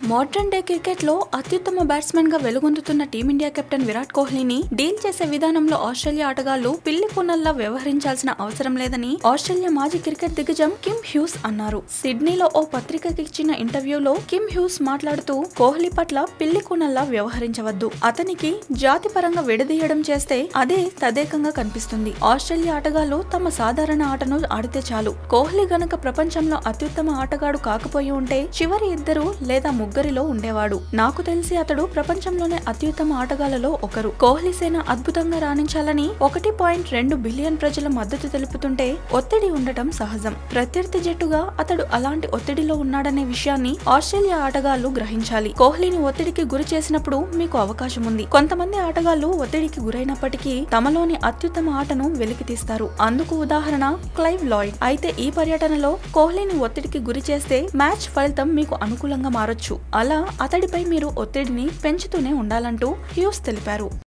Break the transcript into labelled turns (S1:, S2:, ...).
S1: modern day cricket లో అత్యుత్తమ batsmen గా వెలుగొందుతున్న టీమిండియా కెప్టెన్ విరాట్ కోహ్లీని డీల్ చేసే విధానంలో ఆస్ట్రేలియా ఆటగాళ్లు పిల్లి కొనల్లా వ్యవహరించాల్సిన అవసరం లేదని ఆస్ట్రేలియా మాజీ క్రికెట్ దిగ్గజం కిమ్ హ్యూస్ అన్నారు సిడ్నీలో ఓ పత్రికకి ఇచ్చిన ఇంటర్వ్యూలో కిమ్ హ్యూస్ మాట్లాడుతూ కోహ్లీ పట్ల పిల్లి కొనల్లా వ్యవహరించవద్దు అతనికి జాతి పరంగా విడదీయడం చేస్తే అదే తదేకంగా కనిపిస్తుంది ఆస్ట్రేలియా ఆటగాళ్లు తమ సాధారణ ఆటను ఆడితే చాలు కోహ్లీ గనక ప్రపంచంలో అత్యుత్తమ ఆటగాడు కాకపోయి ఉంటే చివరి ఇద్దరు లేదా ముగ్గురిలో ఉండేవాడు నాకు తెలిసి అతడు ప్రపంచంలోనే అత్యుత్తమ ఆటగాళ్లలో ఒకరు కోహ్లీ సేన అద్భుతంగా రాణించాలని ఒకటి పాయింట్ రెండు బిలియన్ ప్రజల మద్దతు తెలుపుతుంటే ఒత్తిడి ఉండటం సహజం ప్రత్యర్థి జట్టుగా అతడు అలాంటి ఒత్తిడిలో ఉన్నాడనే విషయాన్ని ఆస్ట్రేలియా ఆటగాళ్లు గ్రహించాలి కోహ్లీని ఒత్తిడికి గురి చేసినప్పుడు మీకు అవకాశం ఉంది కొంతమంది ఆటగాళ్లు ఒత్తిడికి గురైనప్పటికీ తమలోని అత్యుత్తమ ఆటను వెలికి తీస్తారు అందుకు ఉదాహరణ క్లైవ్ లాయిడ్ అయితే ఈ పర్యటనలో కోహ్లీని ఒత్తిడికి గురి చేస్తే మ్యాచ్ ఫలితం మీకు అనుకూలంగా మారొచ్చు అలా అతడిపై మీరు ఒత్తిడిని పెంచుతూనే ఉండాలంటూ హ్యూస్ తెలిపారు